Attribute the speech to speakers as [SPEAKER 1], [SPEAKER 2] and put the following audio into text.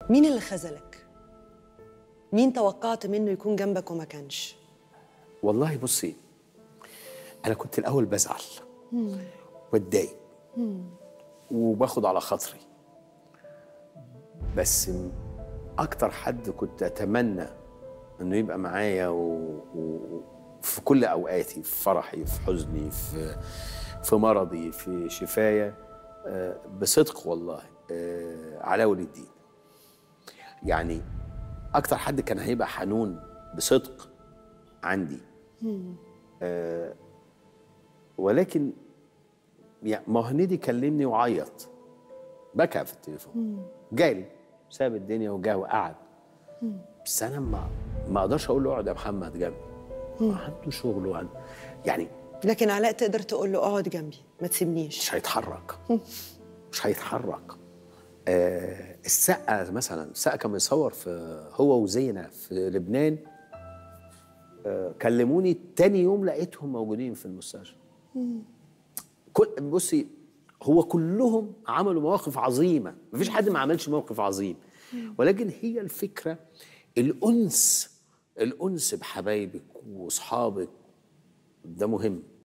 [SPEAKER 1] مين اللي خذلك مين توقعت منه يكون جنبك وما كانش
[SPEAKER 2] والله بصي انا كنت الاول بزعل واتضايق وباخد على خاطري بس م- اكتر حد كنت اتمنى انه يبقى معايا و... و... في كل اوقاتي في فرحي في حزني في في مرضي في شفايا آه، بصدق والله آه، علاء ولي الدين يعني اكتر حد كان هيبقى حنون بصدق عندي آه، ولكن يعني ما هو هنيدي كلمني وعيط بكى في التليفون جالي ساب الدنيا وجا وقعد بس انا ما ما اقدرش اقول له اقعد يا محمد جنبي عنده شغل وعنده يعني
[SPEAKER 1] لكن علاء تقدر تقول له اقعد جنبي ما تسيبنيش
[SPEAKER 2] مش هيتحرك مش هيتحرك آه السقا مثلا السقا كان بيصور في هو وزينة في لبنان آه كلموني تاني يوم لقيتهم موجودين في المستشفى كل بصي هو كلهم عملوا مواقف عظيمة مفيش حد ما عملش موقف عظيم ولكن هي الفكرة الأنس الأنس بحبايبك وأصحابك ده مهم